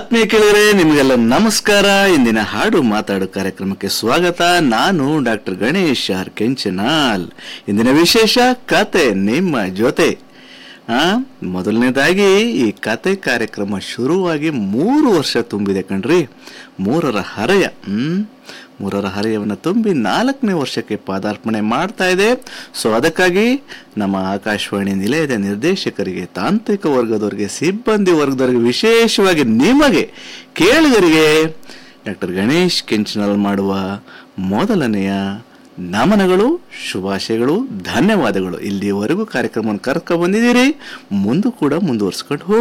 ಆತ್ಮೀಯ ಕೇಳಿದರೆ ನಿಮಗೆಲ್ಲ ನಮಸ್ಕಾರ ಇಂದಿನ ಹಾಡು ಮಾತಾಡು ಕಾರ್ಯಕ್ರಮಕ್ಕೆ ಸ್ವಾಗತ ನಾನು ಡಾಕ್ಟರ್ ಗಣೇಶ್ ಆರ್ ಕೆಂಚನಾಲ್ ಇಂದಿನ ವಿಶೇಷ ಕತೆ ನಿಮ್ಮ ಜೊತೆ ಆ ಮೊದಲನೇದಾಗಿ ಈ ಕತೆ ಕಾರ್ಯಕ್ರಮ ಶುರುವಾಗಿ ಮೂರು ವರ್ಷ ತುಂಬಿದೆ ಕಣ್ರಿ ಮೂರರ ಹರೆಯ ಹ್ಮ್ ಮೂರರ ಹರೆಯವನ್ನು ತುಂಬಿ ನಾಲ್ಕನೇ ವರ್ಷಕ್ಕೆ ಪಾದಾರ್ಪಣೆ ಮಾಡ್ತಾ ಇದೆ ಸೊ ಅದಕ್ಕಾಗಿ ನಮ್ಮ ಆಕಾಶವಾಣಿ ನಿಲಯದ ನಿರ್ದೇಶಕರಿಗೆ ತಾಂತ್ರಿಕ ವರ್ಗದವರಿಗೆ ಸಿಬ್ಬಂದಿ ವರ್ಗದವರಿಗೆ ವಿಶೇಷವಾಗಿ ನಿಮಗೆ ಕೇಳಿಗರಿಗೆ ಡಾಕ್ಟರ್ ಗಣೇಶ್ ಕೆಂಚನಲ್ ಮಾಡುವ ಮೊದಲನೆಯ ನಮನಗಳು ಶುಭಾಶಯಗಳು ಧನ್ಯವಾದಗಳು ಇಲ್ಲಿಯವರೆಗೂ ಕಾರ್ಯಕ್ರಮವನ್ನು ಕರ್ಕೊಂಡು ಬಂದಿದ್ದೀರಿ ಮುಂದೂ ಕೂಡ ಮುಂದುವರ್ಸ್ಕೊಂಡು ಹೋಗಿ